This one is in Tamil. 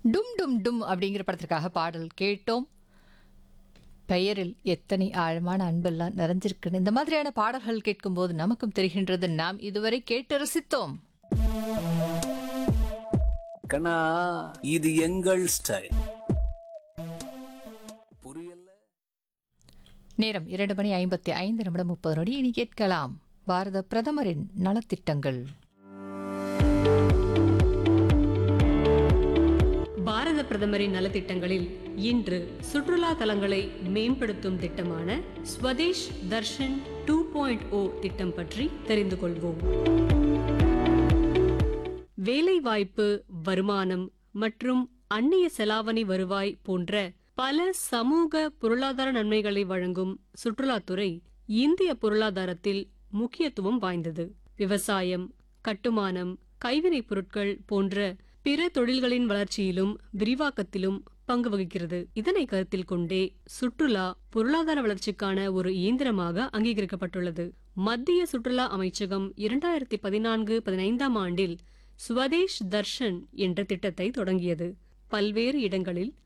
டும் டும் டும் அப்படிங்கிற படத்திற்காக பாடல் கேட்டோம் பெயரில் எத்தனை ஆழமான அன்பெல்லாம் நிறைஞ்சிருக்குன்னு இந்த மாதிரியான பாடல்கள் கேட்கும்போது நமக்கும் தெரிகின்றது நாம் இதுவரை கேட்டு ரசித்தோம் கண்ணா இது எங்கள் ஸ்டைல் புரியல நேரம் இரண்டு மணி ஐம்பத்தி ஐந்து நிமிடம் முப்பது நொடி இனி கேட்கலாம் பாரத பிரதமரின் நலத்திட்டங்கள் பாரத பிரதமரின் நலத்திட்டங்களில் இன்று சுற்றுலா தலங்களை மேம்படுத்தும் திட்டமான Swadesh Darshan two point O திட்டம் பற்றி தெரிந்து கொள்வோம் வேலைவாய்ப்பு வருமானம் மற்றும் அந்நிய செலாவணி வருவாய் போன்ற பல சமூக பொருளாதார நன்மைகளை வழங்கும் சுற்றுலாத்துறை இந்திய பொருளாதாரத்தில் முக்கியத்துவம் வாய்ந்தது விவசாயம் கட்டுமானம் கைவினைப் பொருட்கள் போன்ற பிற தொழில்களின் வளர்ச்சியிலும் விரிவாக்கத்திலும் பங்கு வகிக்கிறது இதனை கருத்தில் கொண்டே சுற்றுலா பொருளாதார வளர்ச்சிக்கான ஒரு இயந்திரமாக அங்கீகரிக்கப்பட்டுள்ளது மத்திய சுற்றுலா அமைச்சகம் இரண்டாயிரத்தி பதினான்கு பதினைந்தாம் ஆண்டில் ஸ்வதேஷ் தர்ஷன் என்ற திட்டத்தை தொடங்கியது பல்வேறு இடங்களில்